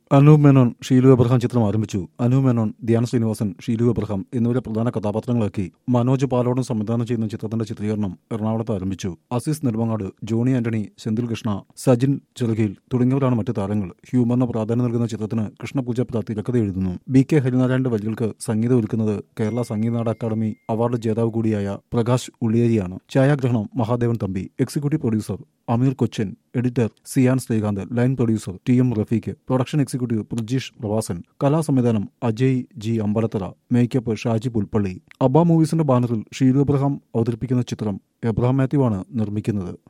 Anoop Menon Sheelu Abraham ചിത്രം ആരംഭിച്ചു Anoop Menon Dhyan Sreenivasan Sheelu Abraham എന്നിവരെ പ്രധാന കഥാപാത്രങ്ങളാക്കി മനോജ് പാലോടും സംവിധാനം ചെയ്യുന്ന ചിത്രത്തിന്റെ ചിത്രീകരണം എറണാകുളത്ത് ആരംഭിച്ചു അസീസ് നെടുമങ്ങാട് ജോണി ആന്റണി സെന്തിൽ കൃഷ്ണ സജിൻ ചെറുകയിൽ തുടങ്ങിയവരാണ് മറ്റു താരങ്ങൾ ഹ്യൂമറിന് പ്രാധാന്യം നൽകുന്ന ചിത്രത്തിന് കൃഷ്ണപൂജപ്ര തിരക്കഥ എഴുതുന്നു ബി കെ ഹരിനാരായണന്റെ വരികൾക്ക് സംഗീതം ഒരുക്കുന്നത് കേരള സംഗീതനാട അക്കാദമി അവാർഡ് ജേതാവ് കൂടിയായ പ്രകാശ് ഉള്ളിയേരിയാണ് ഛായാഗ്രഹണം Mahadevan Thampi executive producer Ameer Kochan editor Siyan Sreekanth line producer T M Rafeeq production executive Prajeesh Pravasan കലാസംവിധാനം അജയ് ജി അമ്പലത്തറ മേക്കപ്പ് ഷാജി പുൽപ്പള്ളി അബ മൂവീസിന്റെ ബാനറിൽ ഷീലു എബ്രഹാം അവതരിപ്പിക്കുന്ന ചിത്രം എബ്രഹാം മാത്യു ആണ് നിർമ്മിക്കുന്നത്